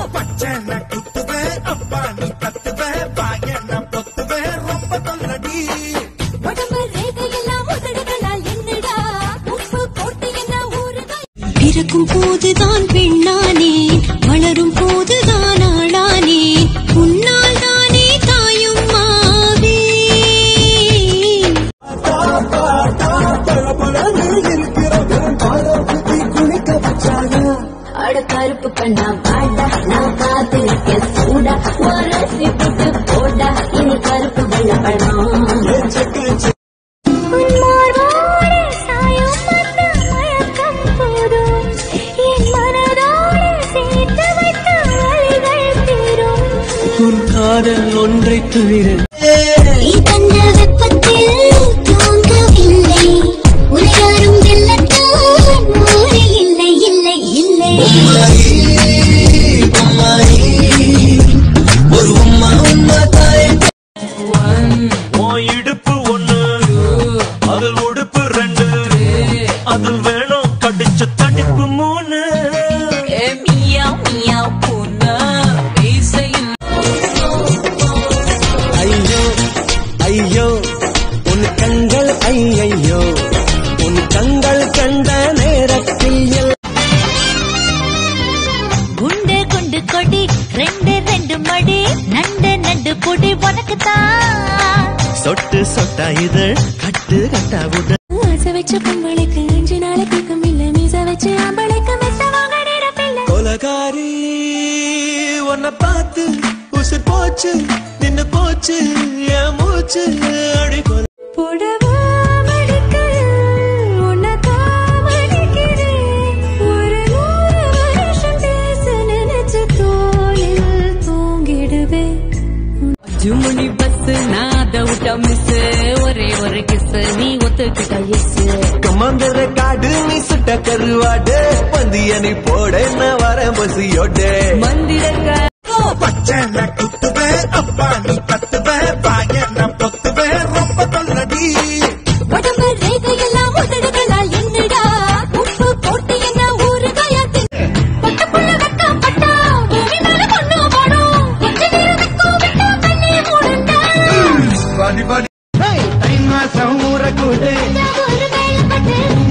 பச்சனை குத்துவேன் அப்பா நீ கத்துவேன் பாயன பொத்துவேன் ரொம்ப தொல்லடி உடம்பு ரேகையெல்லாம் உதடுகளால் என்னடா உப்பு போட்டு என்ன ஊறுகாய் பிறக்கும் போதுதான் பெண்ணானே வளரும் போதுதான் ஆளானே உன்னால் தானே தாயும் மாவே அட கருப்பு கண்ணா பாடா நான் காத்திருக்க சூடா உரசி விட்டு போடா இனி கருப்பு வெள்ள படம் உன் காதல் ஒன்றை தவிர தந்த வெப்பத்தில் தூங்கவில்லை உலகாரும் வெள்ளத்தான் மூடி இல்லை இல்லை இல்லை ஒரு உம்மா உம்மா தாய் உன் இடுப்பு ஒண்ணு அதில் உடுப்பு ரெண்டு அதில் வேணும் கடிச்சு தடிப்பு மூணு ஐயோ ஐயோ உன் கண்கள் ஐயையோ உன் கண்கள் கண்ட நேரத்தில் எல்லாம் குண்டு குண்டு கொடி ரெண்டு ரெண்டு மடி நண்டு நண்டு பொடி உனக்கு தான் சொட்டு சொட்டா இது கட்டு கட்டா உட ஆசை வச்ச பொம்பளைக்கு அஞ்சு நாளை தூக்கம் இல்ல மீச வச்சு ஆம்பளைக்கு மெத்த வாங்க நேரப்பில்லை கொலகாரி உன்னை பார்த்து உசுர் போச்சு நின்னு போச்சு என் மூச்சு அடி கொல புடவா மடிக்கையில் உன்னை காமடிக்கிறேன். ஒரு நூறு வருஷம் பேச நினைச்ச தோளில் தூங்கிடுவேன் ஜுமுனி பஸ் நான் அதை விட்டா மிஸ் ஒரே ஒரு கிஸ் நீ ஒத்துக்கிட்ட எஸ் கமாந்தர காடு நீ சுட்ட கருவாடு பந்தியனை போட நான் வரேன் பசியோட மந்திரங்க பச்சனை குத்துவேன் அப்பா நீ கத்துவேன் பாயன பொத்துவேன் ரொம்ப தொல்லடி உடம்பு ரேகையெல்லாம் உதடுகளால் என்னடா உப்பு போட்டு என்ன ஊறுகாயாக்கு பட்டுப்புள்ள வெக்கம் பட்டா பூமி மேல பொண்ணு போடும் கொஞ்ச நேரம் வெக்கம் விட்டா கண்ணே மூடுண்டா வாடி வாடி தை மாசம் ஊற கூடு ஒரு வேலை பட்டு